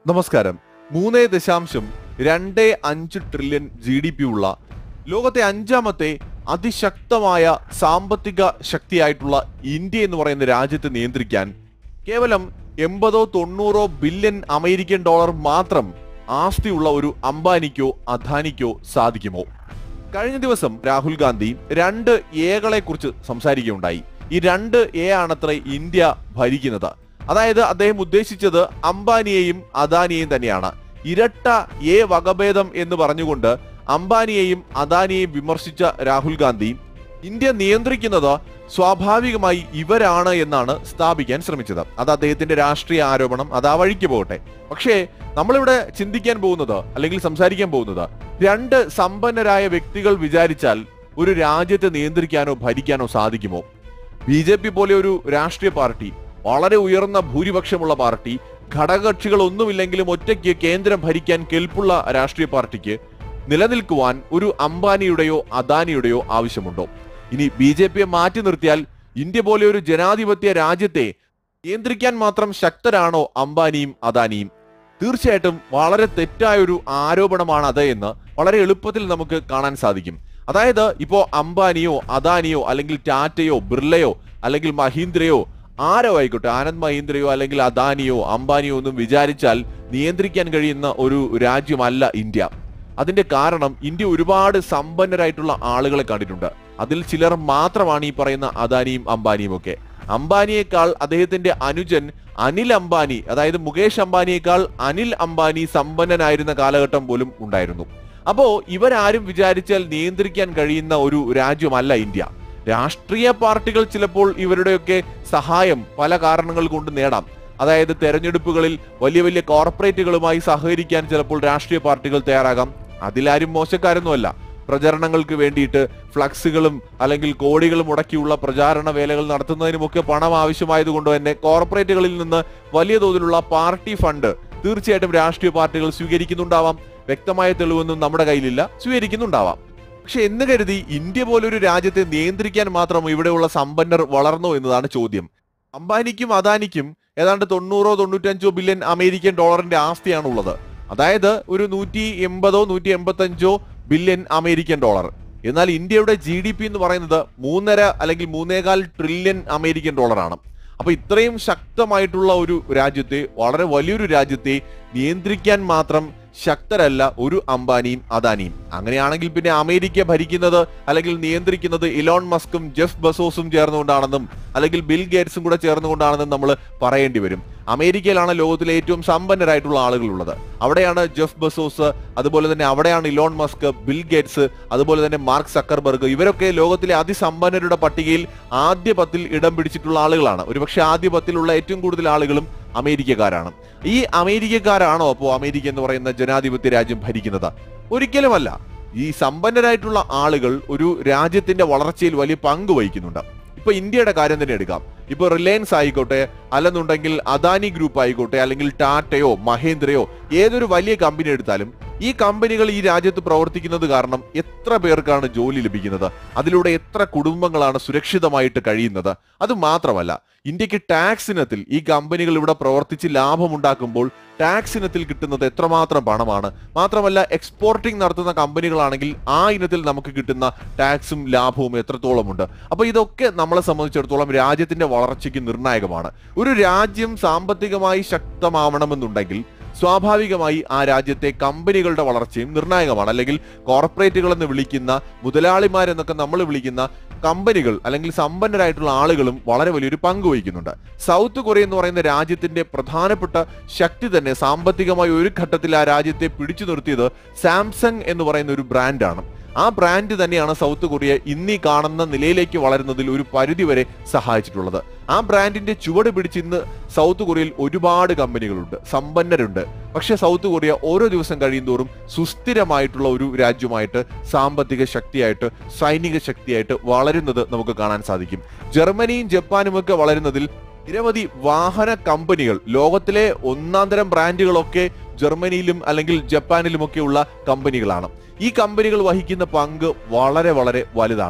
നമസ്കാരം മൂന്ന് ദശാംശം രണ്ട് അഞ്ച് ട്രില്യൺ ജി ഡി പി ഉള്ള ലോകത്തെ അഞ്ചാമത്തെ അതിശക്തമായ സാമ്പത്തിക ശക്തിയായിട്ടുള്ള ഇന്ത്യ എന്ന് പറയുന്ന രാജ്യത്തെ നിയന്ത്രിക്കാൻ കേവലം എൺപതോ തൊണ്ണൂറോ ബില്യൺ അമേരിക്കൻ ഡോളർ മാത്രം ആസ്തിയുള്ള ഒരു അംബാനിക്കോ അദാനിക്കോ സാധിക്കുമോ കഴിഞ്ഞ ദിവസം രാഹുൽ ഗാന്ധി രണ്ട് എകളെ കുറിച്ച് സംസാരിക്കുകയുണ്ടായി ഈ രണ്ട് എ ആണത്രേ ഇന്ത്യ ഭരിക്കുന്നത് അതായത് അദ്ദേഹം ഉദ്ദേശിച്ചത് അംബാനിയെയും അദാനിയെയും തന്നെയാണ് ഇരട്ട എ വകഭേദം എന്ന് പറഞ്ഞുകൊണ്ട് അംബാനിയെയും അദാനിയെയും വിമർശിച്ച രാഹുൽ ഗാന്ധി ഇന്ത്യ നിയന്ത്രിക്കുന്നത് സ്വാഭാവികമായി ഇവരാണ് എന്നാണ് സ്ഥാപിക്കാൻ ശ്രമിച്ചത് അത് അദ്ദേഹത്തിന്റെ രാഷ്ട്രീയ ആരോപണം അത് ആ വഴിക്ക് പോകട്ടെ പക്ഷേ നമ്മളിവിടെ ചിന്തിക്കാൻ പോകുന്നത് അല്ലെങ്കിൽ സംസാരിക്കാൻ പോകുന്നത് രണ്ട് സമ്പന്നരായ വ്യക്തികൾ വിചാരിച്ചാൽ ഒരു രാജ്യത്തെ നിയന്ത്രിക്കാനോ ഭരിക്കാനോ സാധിക്കുമോ ബി ജെ പി പോലെ ഒരു രാഷ്ട്രീയ പാർട്ടി വളരെ ഉയർന്ന ഭൂരിപക്ഷമുള്ള പാർട്ടി ഘടകകക്ഷികൾ ഒന്നുമില്ലെങ്കിലും ഒറ്റയ്ക്ക് കേന്ദ്രം ഭരിക്കാൻ കെൽപ്പുള്ള രാഷ്ട്രീയ പാർട്ടിക്ക് നിലനിൽക്കുവാൻ ഒരു അംബാനിയുടെയോ അദാനിയുടെയോ ആവശ്യമുണ്ടോ ഇനി ബി ജെ പിയെ മാറ്റി നിർത്തിയാൽ ഇന്ത്യ പോലെ ഒരു ജനാധിപത്യ രാജ്യത്തെ നിയന്ത്രിക്കാൻ മാത്രം ശക്തരാണോ അംബാനിയും അദാനിയും തീർച്ചയായിട്ടും വളരെ തെറ്റായ ഒരു ആരോപണമാണ് അത് എന്ന് വളരെ എളുപ്പത്തിൽ നമുക്ക് കാണാൻ സാധിക്കും അതായത് ഇപ്പോ അംബാനിയോ അദാനിയോ അല്ലെങ്കിൽ ടാറ്റയോ ബിർളയോ അല്ലെങ്കിൽ മഹീന്ദ്രയോ ആരോ ആയിക്കോട്ടെ ആനന്ദ് മഹീന്ദ്രയോ അല്ലെങ്കിൽ അദാനിയോ അംബാനിയോ ഒന്നും വിചാരിച്ചാൽ നിയന്ത്രിക്കാൻ കഴിയുന്ന ഒരു രാജ്യമല്ല ഇന്ത്യ അതിന്റെ കാരണം ഇന്ത്യ ഒരുപാട് സമ്പന്നരായിട്ടുള്ള ആളുകളെ കണ്ടിട്ടുണ്ട് അതിൽ ചിലർ മാത്രമാണ് ഈ പറയുന്ന അദാനിയും അംബാനിയും ഒക്കെ അംബാനിയേക്കാൾ അദ്ദേഹത്തിന്റെ അനുജൻ അനിൽ അംബാനി അതായത് മുകേഷ് അംബാനിയേക്കാൾ അനിൽ അംബാനി സമ്പന്നനായിരുന്ന കാലഘട്ടം പോലും ഉണ്ടായിരുന്നു അപ്പോ ഇവരാരും വിചാരിച്ചാൽ നിയന്ത്രിക്കാൻ കഴിയുന്ന ഒരു രാജ്യമല്ല ഇന്ത്യ രാഷ്ട്രീയ പാർട്ടികൾ ചിലപ്പോൾ ഇവരുടെയൊക്കെ സഹായം പല കാരണങ്ങൾ കൊണ്ട് നേടാം അതായത് തെരഞ്ഞെടുപ്പുകളിൽ വലിയ വലിയ കോർപ്പറേറ്റുകളുമായി സഹകരിക്കാൻ ചിലപ്പോൾ രാഷ്ട്രീയ പാർട്ടികൾ തയ്യാറാകാം അതിലാരും മോശക്കാരൊന്നുമല്ല പ്രചരണങ്ങൾക്ക് വേണ്ടിയിട്ട് ഫ്ലക്സുകളും അല്ലെങ്കിൽ കോടികൾ മുടക്കിയുള്ള പ്രചാരണ വേലകൾ നടത്തുന്നതിനുമൊക്കെ പണം ആവശ്യമായതുകൊണ്ട് തന്നെ കോർപ്പറേറ്റുകളിൽ നിന്ന് വലിയ തോതിലുള്ള പാർട്ടി ഫണ്ട് തീർച്ചയായിട്ടും രാഷ്ട്രീയ പാർട്ടികൾ സ്വീകരിക്കുന്നുണ്ടാവാം വ്യക്തമായ തെളിവൊന്നും നമ്മുടെ കയ്യിലില്ല സ്വീകരിക്കുന്നുണ്ടാവാം പക്ഷെ എന്ന് കരുതി ഇന്ത്യ പോലൊരു രാജ്യത്തെ നിയന്ത്രിക്കാൻ മാത്രം ഇവിടെയുള്ള സമ്പന്നർ വളർന്നോ എന്നതാണ് ചോദ്യം അംബാനിക്കും അദാനിക്കും ഏതാണ്ട് തൊണ്ണൂറോ തൊണ്ണൂറ്റഞ്ചോ ബില്യൺ അമേരിക്കൻ ഡോളറിന്റെ ആസ്തിയാണ് ഉള്ളത് അതായത് ഒരു നൂറ്റി എൺപതോ നൂറ്റി എൺപത്തഞ്ചോ ബില്യൺ അമേരിക്കൻ ഡോളർ എന്നാൽ ഇന്ത്യയുടെ ജി ഡി പി എന്ന് പറയുന്നത് മൂന്നര അല്ലെങ്കിൽ മൂന്നേകാൽ ട്രില്യൺ അമേരിക്കൻ ഡോളറാണ് അപ്പൊ ഇത്രയും ശക്തമായിട്ടുള്ള ഒരു രാജ്യത്തെ വളരെ വലിയൊരു രാജ്യത്തെ നിയന്ത്രിക്കാൻ മാത്രം ശക്തരല്ല ഒരു അംബാനിയും അദാനിയും അങ്ങനെയാണെങ്കിൽ പിന്നെ അമേരിക്ക ഭരിക്കുന്നത് അല്ലെങ്കിൽ നിയന്ത്രിക്കുന്നത് ഇലോൺ മസ്കും ജെഫ് ബസോസും ചേർന്നുകൊണ്ടാണെന്നും അല്ലെങ്കിൽ ബിൽ ഗേറ്റ്സും കൂടെ ചേർന്നുകൊണ്ടാണെന്നും നമ്മൾ പറയേണ്ടി വരും അമേരിക്കയിലാണ് ലോകത്തിലെ ഏറ്റവും സമ്പന്നരായിട്ടുള്ള ആളുകളുള്ളത് അവിടെയാണ് ജെഫ് ബസോസ് അതുപോലെ തന്നെ അവിടെയാണ് ഇലോൺ മസ്ക് ബിൽ ഗേറ്റ്സ് അതുപോലെ തന്നെ മാർക്ക് സക്കർബർഗ് ഇവരൊക്കെ ലോകത്തിലെ അതിസമ്പന്നരുടെ പട്ടികയിൽ ആദ്യ പത്തിൽ ഇടം പിടിച്ചിട്ടുള്ള ആളുകളാണ് ഒരുപക്ഷെ ആദ്യ പത്തിലുള്ള ഏറ്റവും കൂടുതൽ ആളുകളും അമേരിക്കക്കാരാണ് ഈ അമേരിക്കക്കാരാണോ അപ്പോൾ അമേരിക്ക എന്ന് പറയുന്ന ജനാധിപത്യ രാജ്യം ഭരിക്കുന്നത് ഒരിക്കലുമല്ല ഈ സമ്പന്നരായിട്ടുള്ള ആളുകൾ ഒരു രാജ്യത്തിന്റെ വളർച്ചയിൽ വലിയ പങ്ക് വഹിക്കുന്നുണ്ട് ഇപ്പൊ ഇന്ത്യയുടെ കാര്യം തന്നെ എടുക്കാം ഇപ്പൊ റിലയൻസ് ആയിക്കോട്ടെ അല്ലെന്നുണ്ടെങ്കിൽ അദാനി ഗ്രൂപ്പ് ആയിക്കോട്ടെ അല്ലെങ്കിൽ ടാറ്റയോ മഹേന്ദ്രയോ ഏതൊരു വലിയ കമ്പനി എടുത്താലും ഈ കമ്പനികൾ ഈ രാജ്യത്ത് പ്രവർത്തിക്കുന്നത് കാരണം എത്ര പേർക്കാണ് ജോലി ലഭിക്കുന്നത് അതിലൂടെ എത്ര കുടുംബങ്ങളാണ് സുരക്ഷിതമായിട്ട് കഴിയുന്നത് അത് മാത്രമല്ല ഇന്ത്യക്ക് ടാക്സ് ഇനത്തിൽ ഈ കമ്പനികൾ ഇവിടെ പ്രവർത്തിച്ച് ലാഭമുണ്ടാക്കുമ്പോൾ ടാക്സ് ഇനത്തിൽ കിട്ടുന്നത് എത്രമാത്രം പണമാണ് മാത്രമല്ല എക്സ്പോർട്ടിംഗ് നടത്തുന്ന കമ്പനികളാണെങ്കിൽ ആ ഇനത്തിൽ നമുക്ക് കിട്ടുന്ന ടാക്സും ലാഭവും എത്രത്തോളമുണ്ട് അപ്പൊ ഇതൊക്കെ നമ്മളെ സംബന്ധിച്ചിടത്തോളം രാജ്യത്തിന്റെ വളർച്ചയ്ക്ക് നിർണായകമാണ് ഒരു രാജ്യം സാമ്പത്തികമായി ശക്തമാവണമെന്നുണ്ടെങ്കിൽ സ്വാഭാവികമായി ആ രാജ്യത്തെ കമ്പനികളുടെ വളർച്ചയും നിർണായകമാണ് അല്ലെങ്കിൽ കോർപ്പറേറ്റുകൾ എന്ന് വിളിക്കുന്ന മുതലാളിമാരെന്നൊക്കെ നമ്മൾ വിളിക്കുന്ന കമ്പനികൾ അല്ലെങ്കിൽ സമ്പന്നരായിട്ടുള്ള ആളുകളും വളരെ വലിയൊരു പങ്ക് വഹിക്കുന്നുണ്ട് സൗത്ത് കൊറിയ എന്ന് പറയുന്ന രാജ്യത്തിന്റെ പ്രധാനപ്പെട്ട ശക്തി തന്നെ സാമ്പത്തികമായി ഒരു ഘട്ടത്തിൽ ആ രാജ്യത്തെ പിടിച്ചു നിർത്തിയത് സാംസങ് എന്ന് പറയുന്ന ഒരു ബ്രാൻഡാണ് ആ ബ്രാൻഡ് തന്നെയാണ് സൗത്ത് കൊറിയ ഇന്നീ കാണുന്ന നിലയിലേക്ക് വളരുന്നതിൽ ഒരു പരിധി വരെ സഹായിച്ചിട്ടുള്ളത് ആ ബ്രാൻഡിന്റെ ചുവട് പിടിച്ച് ഇന്ന് സൗത്ത് കൊറിയയിൽ ഒരുപാട് കമ്പനികളുണ്ട് സമ്പന്നരുണ്ട് പക്ഷെ സൗത്ത് കൊറിയ ഓരോ ദിവസം കഴിയുന്തോറും സുസ്ഥിരമായിട്ടുള്ള ഒരു രാജ്യമായിട്ട് സാമ്പത്തിക ശക്തിയായിട്ട് സൈനിക ശക്തിയായിട്ട് വളരുന്നത് നമുക്ക് കാണാൻ സാധിക്കും ജർമ്മനിയും ജപ്പാനും ഒക്കെ വളരുന്നതിൽ നിരവധി വാഹന കമ്പനികൾ ലോകത്തിലെ ഒന്നാന്തരം ബ്രാൻഡുകളൊക്കെ ജർമ്മനിയിലും അല്ലെങ്കിൽ ജപ്പാനിലുമൊക്കെ ഉള്ള കമ്പനികളാണ് ഈ കമ്പനികൾ വഹിക്കുന്ന പങ്ക് വളരെ വളരെ വലുതാണ്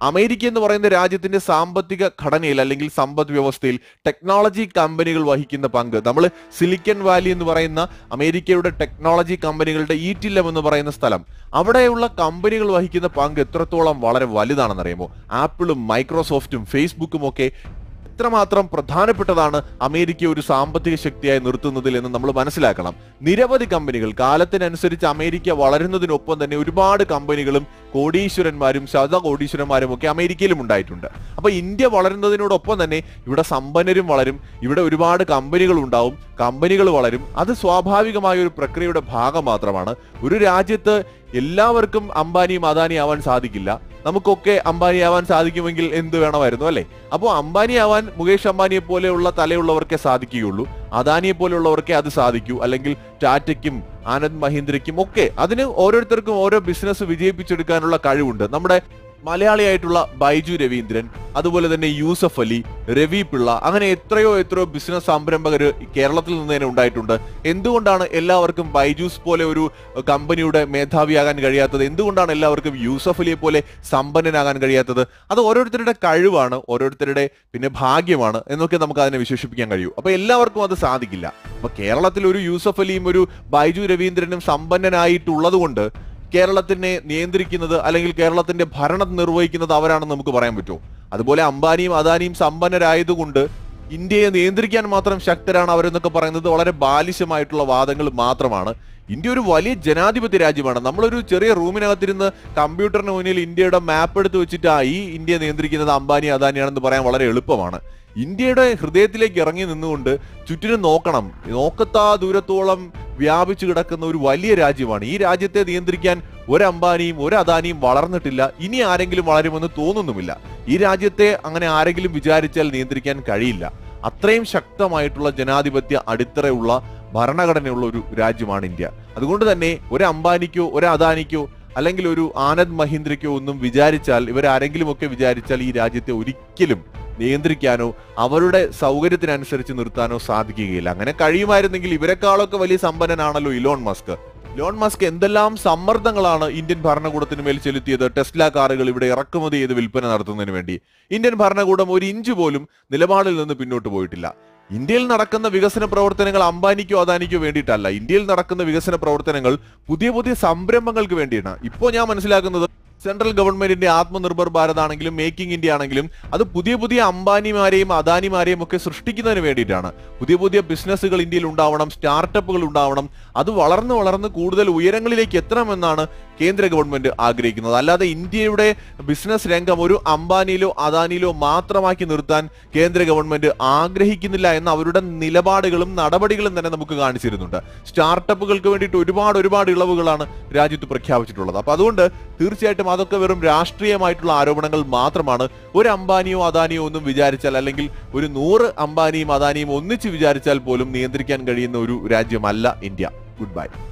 അമേരിക്ക എന്ന് പറയുന്ന രാജ്യത്തിന്റെ സാമ്പത്തിക ഘടനയിൽ അല്ലെങ്കിൽ സമ്പദ് വ്യവസ്ഥയിൽ ടെക്നോളജി കമ്പനികൾ വഹിക്കുന്ന പങ്ക് നമ്മൾ സിലിക്കൺ വാലി എന്ന് പറയുന്ന അമേരിക്കയുടെ ടെക്നോളജി കമ്പനികളുടെ ഈറ്റില്ലം എന്ന് പറയുന്ന സ്ഥലം അവിടെയുള്ള കമ്പനികൾ വഹിക്കുന്ന പങ്ക് എത്രത്തോളം വളരെ വലുതാണെന്നറിയാമോ ആപ്പിളും മൈക്രോസോഫ്റ്റും ഫേസ്ബുക്കും ഒക്കെ എത്രമാത്രം പ്രധാനപ്പെട്ടതാണ് അമേരിക്ക ഒരു സാമ്പത്തിക ശക്തിയായി നിർത്തുന്നതിൽ എന്ന് നമ്മൾ മനസ്സിലാക്കണം നിരവധി കമ്പനികൾ കാലത്തിനനുസരിച്ച് അമേരിക്ക വളരുന്നതിനൊപ്പം തന്നെ ഒരുപാട് കമ്പനികളും കോടീശ്വരന്മാരും ശത കോടീശ്വരന്മാരും ഒക്കെ അമേരിക്കയിലും ഉണ്ടായിട്ടുണ്ട് അപ്പൊ ഇന്ത്യ വളരുന്നതിനോടൊപ്പം തന്നെ ഇവിടെ സമ്പന്നരും വളരും ഇവിടെ ഒരുപാട് കമ്പനികൾ ഉണ്ടാവും കമ്പനികൾ വളരും അത് സ്വാഭാവികമായ ഒരു പ്രക്രിയയുടെ ഭാഗം മാത്രമാണ് ഒരു രാജ്യത്ത് എല്ലാവർക്കും അംബാനിയും അദാനിയും ആവാൻ സാധിക്കില്ല നമുക്കൊക്കെ അംബാനി ആവാൻ സാധിക്കുമെങ്കിൽ എന്ത് വേണമായിരുന്നു അല്ലേ അപ്പോൾ അംബാനി ആവാൻ മുകേഷ് അംബാനിയെ പോലെയുള്ള തലയുള്ളവർക്കേ സാധിക്കുകയുള്ളൂ അദാനിയെ പോലെയുള്ളവർക്കേ അത് സാധിക്കൂ അല്ലെങ്കിൽ ടാറ്റയ്ക്കും ആനന്ദ് മഹീന്ദ്രയ്ക്കും ഒക്കെ അതിന് ഓരോരുത്തർക്കും ഓരോ ബിസിനസ് വിജയിപ്പിച്ചെടുക്കാനുള്ള കഴിവുണ്ട് നമ്മുടെ മലയാളിയായിട്ടുള്ള ബൈജു രവീന്ദ്രൻ അതുപോലെ തന്നെ യൂസഫ് അലി രവി പിള്ള അങ്ങനെ എത്രയോ എത്രയോ ബിസിനസ് സംരംഭകർ കേരളത്തിൽ നിന്ന് തന്നെ ഉണ്ടായിട്ടുണ്ട് എന്തുകൊണ്ടാണ് എല്ലാവർക്കും ബൈജൂസ് പോലെ ഒരു കമ്പനിയുടെ മേധാവിയാകാൻ കഴിയാത്തത് എന്തുകൊണ്ടാണ് എല്ലാവർക്കും യൂസഫ് അലിയെ പോലെ സമ്പന്നനാകാൻ കഴിയാത്തത് അത് ഓരോരുത്തരുടെ കഴിവാണ് ഓരോരുത്തരുടെ പിന്നെ ഭാഗ്യമാണ് എന്നൊക്കെ നമുക്ക് അതിനെ വിശേഷിപ്പിക്കാൻ കഴിയൂ അപ്പൊ എല്ലാവർക്കും അത് സാധിക്കില്ല അപ്പൊ കേരളത്തിൽ ഒരു യൂസഫ് അലിയും ഒരു ബൈജു രവീന്ദ്രനും സമ്പന്നനായിട്ടുള്ളത് കൊണ്ട് കേരളത്തിനെ നിയന്ത്രിക്കുന്നത് അല്ലെങ്കിൽ കേരളത്തിന്റെ ഭരണം നിർവഹിക്കുന്നത് അവരാണെന്ന് നമുക്ക് പറയാൻ പറ്റുമോ അതുപോലെ അംബാനിയും അദാനിയും സമ്പന്നരായതുകൊണ്ട് ഇന്ത്യയെ നിയന്ത്രിക്കാൻ മാത്രം ശക്തരാണ് അവരെന്നൊക്കെ പറയുന്നത് വളരെ ബാലിശമായിട്ടുള്ള വാദങ്ങൾ മാത്രമാണ് ഇന്ത്യ ഒരു വലിയ ജനാധിപത്യ രാജ്യമാണ് നമ്മളൊരു ചെറിയ റൂമിനകത്തിരുന്ന് കമ്പ്യൂട്ടറിന് മുന്നിൽ ഇന്ത്യയുടെ മാപ്പ് എടുത്ത് വെച്ചിട്ട് ആ ഈ ഇന്ത്യ നിയന്ത്രിക്കുന്നത് അംബാനി അദാനിയാണെന്ന് പറയാൻ വളരെ എളുപ്പമാണ് ഇന്ത്യയുടെ ഹൃദയത്തിലേക്ക് ഇറങ്ങി നിന്നുകൊണ്ട് ചുറ്റിനും നോക്കണം നോക്കത്താ ദൂരത്തോളം വ്യാപിച്ചു കിടക്കുന്ന ഒരു വലിയ രാജ്യമാണ് ഈ രാജ്യത്തെ നിയന്ത്രിക്കാൻ ഒരു അംബാനിയും ഒരു അദാനിയും വളർന്നിട്ടില്ല ഇനി ആരെങ്കിലും വളരുമെന്ന് തോന്നുന്നുമില്ല ഈ രാജ്യത്തെ അങ്ങനെ ആരെങ്കിലും വിചാരിച്ചാൽ നിയന്ത്രിക്കാൻ കഴിയില്ല അത്രയും ശക്തമായിട്ടുള്ള ജനാധിപത്യ അടിത്തറയുള്ള ഭരണഘടനയുള്ള ഒരു രാജ്യമാണ് ഇന്ത്യ അതുകൊണ്ട് തന്നെ ഒരു അംബാനിക്കോ ഒരു അദാനിക്കോ അല്ലെങ്കിൽ ഒരു ആനന്ദ് മഹീന്ദ്രയ്ക്കോ ഒന്നും വിചാരിച്ചാൽ ഇവരാരെങ്കിലും ഒക്കെ വിചാരിച്ചാൽ ഈ രാജ്യത്തെ ഒരിക്കലും നിയന്ത്രിക്കാനോ അവരുടെ സൗകര്യത്തിനനുസരിച്ച് നിർത്താനോ സാധിക്കുകയില്ല അങ്ങനെ കഴിയുമായിരുന്നെങ്കിൽ ഇവരെക്കാളൊക്കെ വലിയ സമ്പന്നനാണല്ലോ ഇലോൺ മസ്ക് ഇലോൺ മസ്ക് എന്തെല്ലാം സമ്മർദ്ദങ്ങളാണ് ഇന്ത്യൻ ഭരണകൂടത്തിന് മേൽ ചെലുത്തിയത് ടെസ്ല കാറുകൾ ഇവിടെ ഇറക്കുമതി ചെയ്ത് വിൽപ്പന നടത്തുന്നതിന് വേണ്ടി ഇന്ത്യൻ ഭരണകൂടം ഒരു ഇഞ്ച് പോലും നിലപാടിൽ നിന്ന് പിന്നോട്ട് പോയിട്ടില്ല ഇന്ത്യയിൽ നടക്കുന്ന വികസന പ്രവർത്തനങ്ങൾ അംബാനിക്കോ അദാനിക്കോ വേണ്ടിയിട്ടല്ല ഇന്ത്യയിൽ നടക്കുന്ന വികസന പ്രവർത്തനങ്ങൾ പുതിയ പുതിയ സംരംഭങ്ങൾക്ക് വേണ്ടിയാണ് ഇപ്പോൾ ഞാൻ മനസ്സിലാക്കുന്നത് സെൻട്രൽ ഗവൺമെന്റിന്റെ ആത്മനിർഭർ ഭാരത് ആണെങ്കിലും മേക്കിംഗ് ഇന്ത്യ ആണെങ്കിലും അത് പുതിയ പുതിയ അംബാനിമാരെയും അദാനിമാരെയും ഒക്കെ സൃഷ്ടിക്കുന്നതിന് വേണ്ടിയിട്ടാണ് പുതിയ പുതിയ ബിസിനസ്സുകൾ ഇന്ത്യയിൽ ഉണ്ടാവണം സ്റ്റാർട്ടപ്പുകൾ ഉണ്ടാവണം അത് വളർന്ന് വളർന്ന് കൂടുതൽ ഉയരങ്ങളിലേക്ക് എത്തണമെന്നാണ് കേന്ദ്ര ഗവൺമെന്റ് ആഗ്രഹിക്കുന്നത് അല്ലാതെ ഇന്ത്യയുടെ ബിസിനസ് രംഗം ഒരു അംബാനിയിലോ അദാനിയിലോ മാത്രമാക്കി നിർത്താൻ കേന്ദ്ര ഗവൺമെന്റ് ആഗ്രഹിക്കുന്നില്ല എന്ന അവരുടെ നിലപാടുകളും നടപടികളും തന്നെ നമുക്ക് കാണിച്ചിരുന്നുണ്ട് സ്റ്റാർട്ടപ്പുകൾക്ക് വേണ്ടിയിട്ട് ഒരുപാട് ഒരുപാട് ഇളവുകളാണ് രാജ്യത്ത് പ്രഖ്യാപിച്ചിട്ടുള്ളത് അപ്പൊ അതുകൊണ്ട് തീർച്ചയായിട്ടും അതൊക്കെ വെറും രാഷ്ട്രീയമായിട്ടുള്ള ആരോപണങ്ങൾ മാത്രമാണ് ഒരു അംബാനിയോ അദാനിയോ ഒന്നും വിചാരിച്ചാൽ അല്ലെങ്കിൽ ഒരു നൂറ് അംബാനിയും അദാനിയും ഒന്നിച്ച് വിചാരിച്ചാൽ പോലും നിയന്ത്രിക്കാൻ കഴിയുന്ന ഒരു രാജ്യമല്ല ഇന്ത്യ ഗുഡ് ബൈ